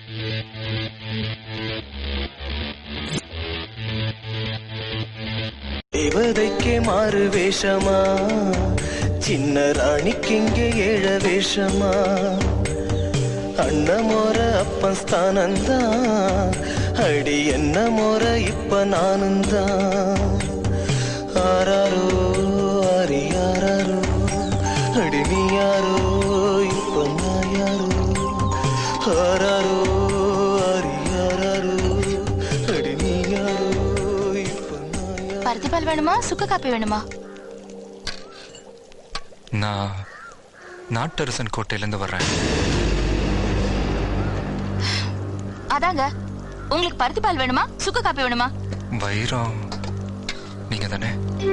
தேவதைக்கே மாறு வேஷமா சின்ன ராணிக்கு இங்கே ஏழ வேஷமா அண்ண மோர அப்பன் ஸ்தானந்தான் அடி என்ன மோர இப்ப நானும் தான் ஆராரோ ஆரி யாராரோ அடி நீ யாரோ இப்ப நான் யாரோ ஆராரோ ஆரி யாராரோ அடி நீ யாரோ இப்ப நான் யாரோ பருத்தி பால் வேணுமா சுக்கு காப்பி வேணுமா நான் நாட்டரசன் கோட்டையிலேருந்து வர்றேன் அதாங்க உங்களுக்கு பருத்தி பால் வேணுமா சுக்கு காப்பி வேணுமா வைரம் நீங்க தானே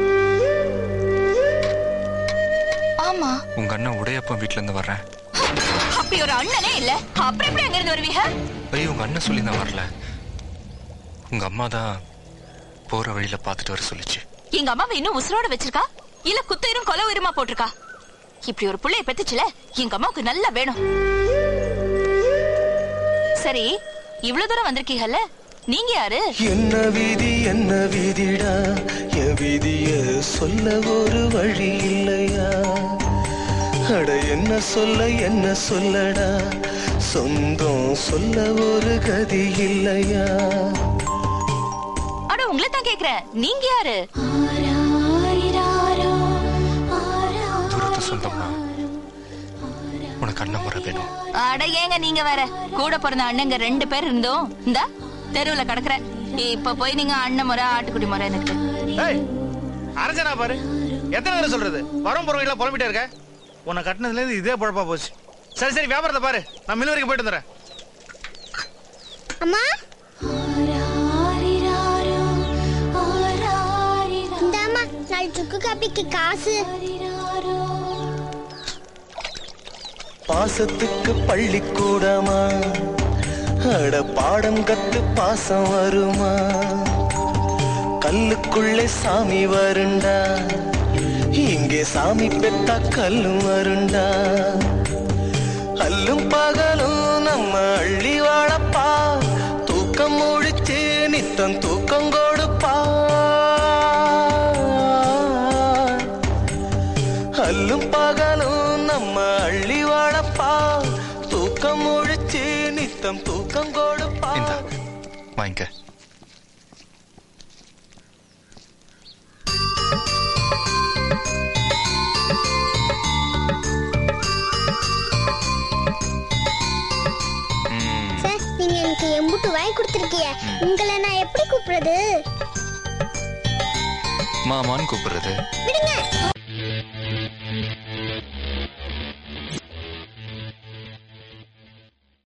ஆமா உங்க அண்ணன் உடையப்பன் வீட்ல இருந்து வர்றேன் அப்படி ஒரு அண்ணனே இல்ல அப்புறம் எப்படி அங்க இருந்து வருவீங்க ஐயோ உங்க அண்ணன் சொல்லி தான் வரல உங்க அம்மா தான் போற வழியில பார்த்துட்டு வர சொல்லிச்சு எங்க அம்மாவை இன்னும் உசுரோட வச்சிருக்கா இல்ல குத்தயிரும் கொலை உயிரமா போட்டிருக்கா இப்படி ஒரு புள்ளைய பெத்துச்சுல எங்க அம்மாவுக்கு நல்லா வேணும் சரி இவ்வளவு தூரம் வந்திருக்கீங்கல்ல நீங்க யாரு என்ன விதி என்ன விதிடா என் விதிய சொல்ல ஒரு வழி இல்லையா அட என்ன சொல்ல என்ன சொல்லடா சொந்தம் சொல்ல ஒரு கதி இல்லையா அட உங்களை தான் கேக்குறேன் நீங்க யாரு தூரத்து சொந்தம்னா உனக்கு அண்ணன் முறை வேணும் அட ஏங்க நீங்க வேற கூட பிறந்த அண்ணங்க ரெண்டு பேர் இருந்தோம் இந்த தெருவுல கிடக்குற இப்ப போய் நீங்க அண்ணன் முறை ஆட்டுக்குடி முறை எனக்கு ஏய் அரஞ்சனா பாரு எத்தனை தடவை சொல்றது வரும் போறவங்க புலம்பிட்டே இருக்க உன்னை கட்டினதுல இருந்து இதே பொழப்பா போச்சு சரி சரி வியாபாரத்தை பாரு நான் மில் வரைக்கும் போயிட்டு வந்துடுறேன் அம்மா இந்தாம்மா நாலு சுக்கு காப்பிக்கு காசு பாசத்துக்கு பள்ளிக்கூடமா அட பாடம் கத்து பாசம் வருமா கல்லுக்குள்ளே சாமி வருண்டா இங்கே சாமி பெத்தா கல்லும் வருண்டா அல்லும் பகலும் நம்ம அள்ளி வாழப்பா தூக்கம் முடிச்சு நித்தம் தூக்கம் கொடுப்பா அல்லும் பகலும் நம்ம அள்ளி வாழப்பா தூக்கம் முழிச்சு நித்தம் தூக்கம் கொடுப்பா இந்தா வாங்கிக்க ம், சார் நீங்க எனக்கு எம்புட்டு வாங்கி கொடுத்துருக்கீங்க உங்களை நான் எப்படி கூப்பிடுறது மாமான்னு கூப்பிடுறது விடுங்க